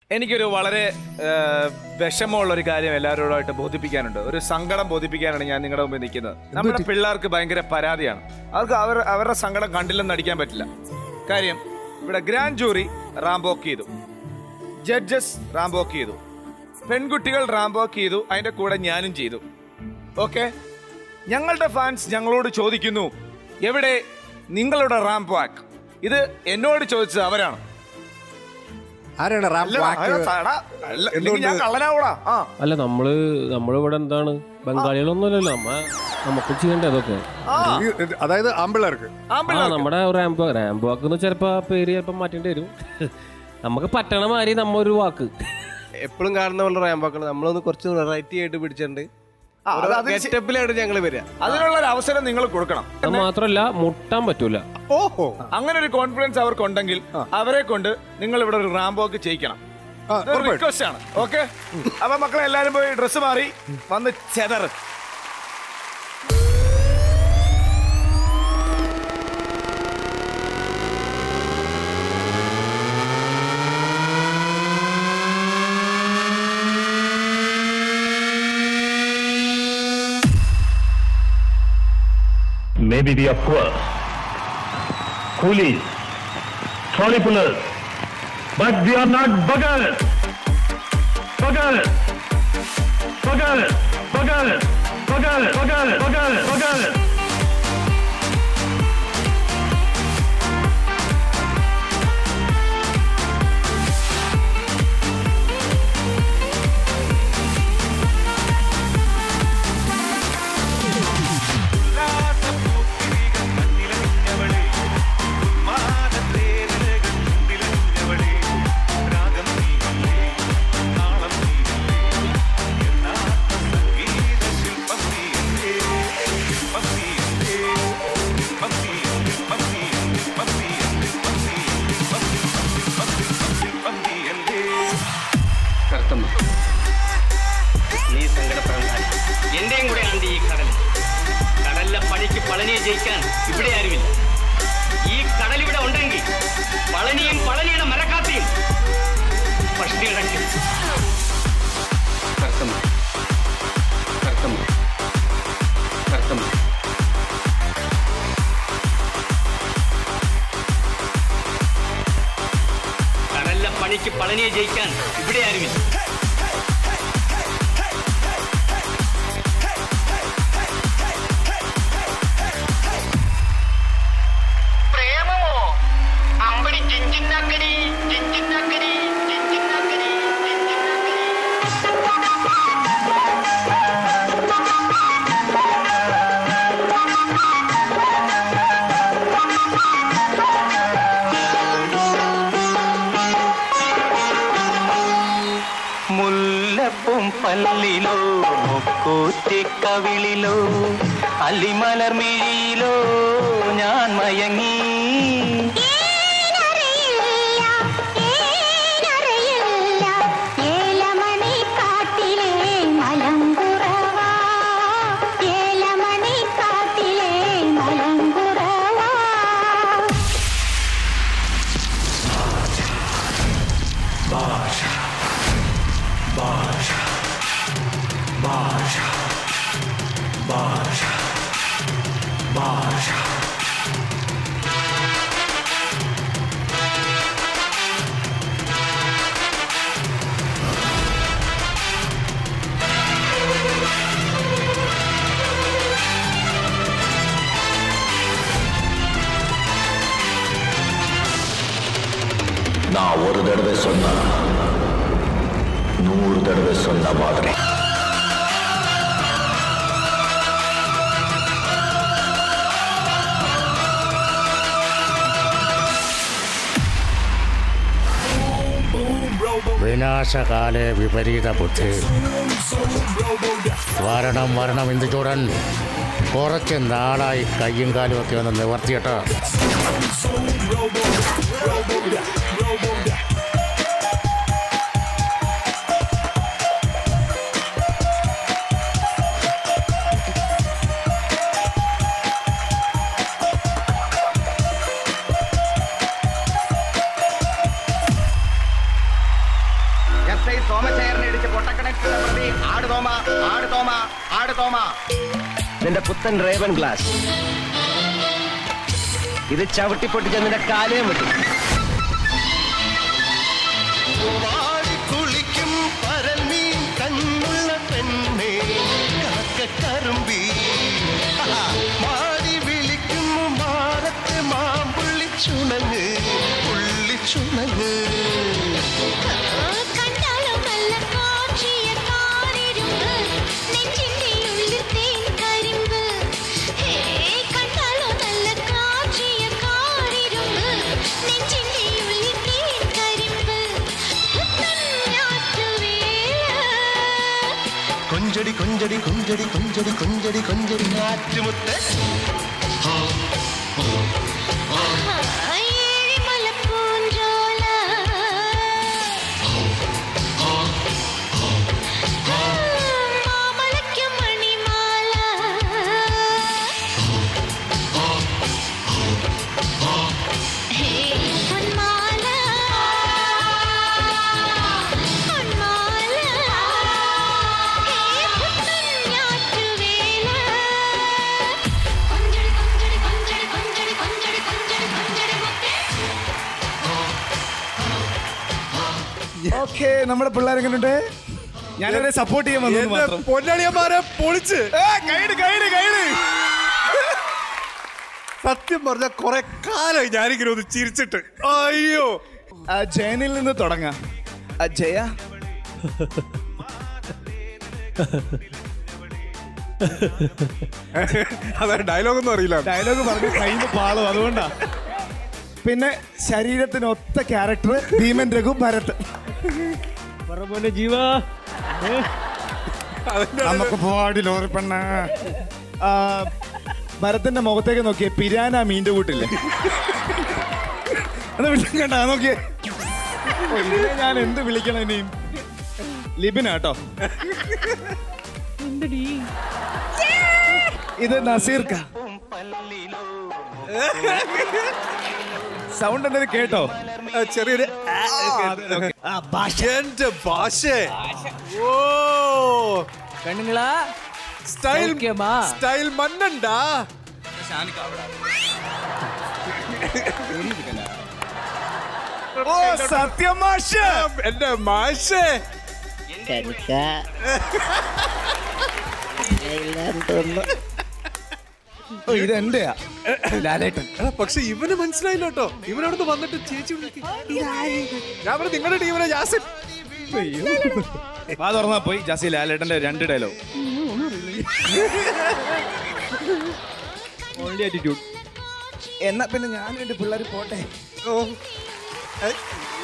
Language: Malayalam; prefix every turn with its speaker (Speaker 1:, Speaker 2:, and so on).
Speaker 1: എനിക്കൊരു വളരെ ആ, വിഷമമുള്ള ഒരു കാര്യം എല്ലാവരോടായിട്ട് ബോധിപ്പിക്കാനുണ്ട് ഒരു സങ്കടം ബോധിപ്പിക്കാനാണ് ഞാൻ നിങ്ങളുടെ മുമ്പിൽ നിൽക്കുന്നത് നമ്മുടെ പിള്ളേർക്ക് ഭയങ്കര പരാതിയാണ് അവർക്ക് അവർ അവരുടെ സങ്കടം കണ്ടില്ലെന്ന് അടിക്കാൻ പറ്റില്ല കാര്യം ഇവിടെ ഗ്രാൻഡ് ജൂറി റാംബോക്ക് ചെയ്തു ജഡ്ജസ് റാംബോക്ക് ചെയ്തു പെൺകുട്ടികൾ റാംബോക്ക് ചെയ്തു അതിന്റെ കൂടെ ഞാനും ചെയ്തു ഓക്കെ ഞങ്ങളുടെ ഫാൻസ് ഞങ്ങളോട് ചോദിക്കുന്നു എവിടെ നിങ്ങളുടെ റാംബാക്ക് ഇത് എന്നോട് ചോദിച്ചത് അവരാണ്
Speaker 2: ആരാണ് റാം
Speaker 1: അല്ല,
Speaker 2: വാക്ക്?
Speaker 1: അല്ല, സാടാ, അല്ല, ഇല്ലെങ്കിൽ ഞാൻ കള്ളനാവൂടാ ആ
Speaker 3: അല്ല നമ്മള് നമ്മളിവിടെ എന്താണ് ബംഗാളികളൊന്നുമല്ലല്ലോ നമ്മ നമുക്ക് ചെയ്യണ്ടേ അതൊക്കെ
Speaker 2: ഈ- അതായത് ആമ്പിള്ളേർക്ക്
Speaker 3: ആ
Speaker 1: ആമ്പിള്ളേർക്ക്.
Speaker 3: നമ്മുടെ റാംബോ റാംബോ എന്ന് ചിലപ്പോ ആ പേര് ചിലപ്പോ മാറ്റേണ്ടി വരും നമുക്ക് പറ്റണ മാതിരി നമ്മ ഒരു വാക്ക്
Speaker 4: എപ്പോഴും കാണുന്ന പോലെ റാമ്പാക്കൾ നമ്മളൊന്ന് കുറച്ച് വെറൈറ്റി ആയിട്ട് പിടിച്ചിട്ടുണ്ട്
Speaker 1: ആ, അത് അതിന് ശ-
Speaker 4: ഗെറ്റപ്പിലായിട്ട് ഞങ്ങൾ വരിക
Speaker 1: അതിനുള്ള ഒരു അവസരം നിങ്ങൾ കൊടുക്കണം
Speaker 3: അത് മാത്രല്ല മുട്ടാൻ പറ്റൂല
Speaker 2: ഓഹോ
Speaker 1: അങ്ങനെ ഒരു കോൺഫിഡൻസ് അവർക്ക് ഉണ്ടെങ്കിൽ അവരെ കൊണ്ട് നിങ്ങൾ ഇവിടെ ഒരു റാംബോക്ക് ചെയ്യിക്കണം
Speaker 2: ആ, ഉറപ്പായിട്ടും.
Speaker 1: റിക്വസ്റ്റ് ആണ് ഓക്കെ അപ്പൊ മക്കളെ എല്ലാരും പോയി ഡ്രസ്സ് മാറി വന്ന് ചെതറ്
Speaker 5: Maybe we are poor, coolies, trolley pullers, but we are not buggers. Buggers, buggers, buggers, buggers, buggers, buggers, buggers.
Speaker 6: Karuthamma നീ സങ്കടപ്പെടണ്ട എന്റെയും കൂടെ ആണ് ഈ കടൽ കടലിലെ പണിക്ക് പളനിയെ ജയിക്കാൻ ഇവിടെ ആരുമില്ല ഈ കടൽ ഇവിടെ ഉണ്ടെങ്കിൽ പളനിയും പളനിയുടെ മരക്കാത്തിയും പഷ്ടി കിടക്കും കറുത്തമ്മ കറുത്തമ്മ കറുത്തമ്മ കടലിലെ പണിക്ക് പളനിയെ ജയിക്കാൻ ഇവിടെ ആരുമില്ല പ്രേമമോ അമ്പടി ചിഞ്ചിന്നാക്കടി ചിഞ്ചിന്നാക്കടി ചിഞ്ചിന്നാക്കടി ചിഞ്ചിന്നാക്കടി മുല്ലപ്പും പല്ലിലോ മുക്കൂറ്റിക്കവിളിലോ അല്ലിമലർമിഴിയിലോ ഞാൻ മയങ്ങി
Speaker 5: நான் ஒரு தடவை சொன்னா நூறு தடவை சொன்ன மாதிரி
Speaker 7: വിനാശകാലെ വിപരീത ബുദ്ധി വരണം വരണം ഇന്ദുചൂടൻ കുറച്ച് നാളായി കയ്യും കാലും ഒക്കെ ഒന്ന് നിവർത്തിയിട്ട്
Speaker 8: എസ് ഐ സോമശേഖരനെ ഇടിച്ച് പൊട്ടക്കണക്കിലുള്ള പ്രതി ആട് തോമ ആട് തോമ ആട് തോമ
Speaker 9: നിന്റെ പുത്തൻ റേവൻ ഗ്ലാസ് ഇത് ചവിട്ടി പൊട്ടിച്ച നിന്റെ കാലയും വിട്ടു
Speaker 10: കുളിക്കും പരമീൻ കണ്ണുള്ള പെണ്ണേ കാക്കക്കറുമ്പി മാടി വിളിക്കും മാറത്ത് മാമ്പുള്ളി ചുണങ്ങ് പുള്ളി ചുണങ്ങ്
Speaker 11: കണ്ടാലും നല്ല കാഴ്ചയെ കാണിരുമ്പ് നെഞ്ചിന്റെ ഉള്ളിൽ തേൻ കരിമ്പ് ഹേ കണ്ടാലും നല്ല കാഴ്ചയെ കാണിരുമ്പ് നെഞ്ചിന്റെ ഉള്ളിൽ തേൻ കരിമ്പ് പുത്തൻ ഞാറ്റുവേല
Speaker 10: കൊഞ്ചടി കൊഞ്ചടി കൊഞ്ചടി കൊഞ്ചടി കൊഞ്ചടി കൊഞ്ചടി നാറ്റുമുത്ത്
Speaker 11: ഏഴിമല പൂഞ്ചോല മാമലയ്ക്ക് മണിമാല ഹേ പൊന്മാല പൊന്മാല ഹേ പുത്തൻ ഞാറ്റുവേല കൊഞ്ചടി കൊഞ്ചടി കൊഞ്ചടി കൊഞ്ചടി കൊഞ്ചടി കൊഞ്ചടി കൊഞ്ചടി മുത്തേ
Speaker 1: ഓക്കെ നമ്മുടെ പിള്ളേരെങ്ങനെയുണ്ട് ഞാനവരെ സപ്പോർട്ട് ചെയ്യാൻ വന്നു മാത്രം
Speaker 2: പൊന്നളിയന്മാരെ പൊളിച്ച്
Speaker 1: ഗൈഡ് ഗൈഡ് ഗൈഡ്
Speaker 2: സത്യം പറഞ്ഞ കുറെ കാലമായി ഞാനിങ്ങനെ ഒന്ന് ചിരിച്ചിട്ട് അയ്യോ
Speaker 1: ജയനിൽ നിന്ന് തുടങ്ങാം ആ, ജയ
Speaker 2: അതെ ഡയലോഗ് ഒന്നും അറിയില്ല
Speaker 1: ഡയലോഗ് പറഞ്ഞ് കയ്യിൽ പാളും അതുകൊണ്ടാ പിന്നെ ശരീരത്തിന് ഒത്ത ക്യാരക്ടർ ഭീമൻ രഘു ഭരത്
Speaker 3: പറ ജീവ
Speaker 1: നമുക്ക് പോവാടി ലോറി പെണ്ണ ഭരത്തിന്റെ മുഖത്തേക്ക് നോക്കിയേ പിരാന മീൻ്റെ കൂട്ടില്ലേ അത് വിളിക്കണ്ട അത് നോക്കിയേ ഓ, ഇതിനെ ഞാൻ എന്ത് വിളിക്കണം ഇനിയും ലിബിനാട്ടോ ഇത് നസീർക്ക സൗണ്ട് എന്തെങ്കിലും കേട്ടോ
Speaker 2: ആ, ചെറിയൊരു എന്റെ ഭാഷ ഓ
Speaker 12: കണ്ണുങ്ങളാ
Speaker 2: സ്റ്റൈൽ
Speaker 12: സൗഖ്യമാ?
Speaker 2: സ്റ്റൈൽ മണ്ണണ്ടാ
Speaker 1: ഓ സത്യം മാഷ്
Speaker 2: എന്റെ മാഷേ
Speaker 1: ഓ ഇത് എന്റെയാ ലാലേട്ടൻ
Speaker 2: എടാ, പക്ഷെ ഇവന് മനസ്സിലായില്ല കേട്ടോ ഇവനവിടുന്ന് വന്നിട്ട് ചേച്ചി വിളിക്ക്. ഇതാര്? ഞാൻ പറഞ്ഞു നിങ്ങളുടെ ടീമിലെ ജാസിൻ
Speaker 1: വാ തുറന്നാ പോയി ജാസി ലാലേട്ടന്റെ രണ്ട് ഡയലോഗ്
Speaker 3: ഓൺലി ആറ്റിറ്റ്യൂഡ്
Speaker 1: എന്നാ പിന്നെ ഞാൻ എന്റെ പിള്ളേർ പോട്ടെ
Speaker 2: ഓ. ഏ,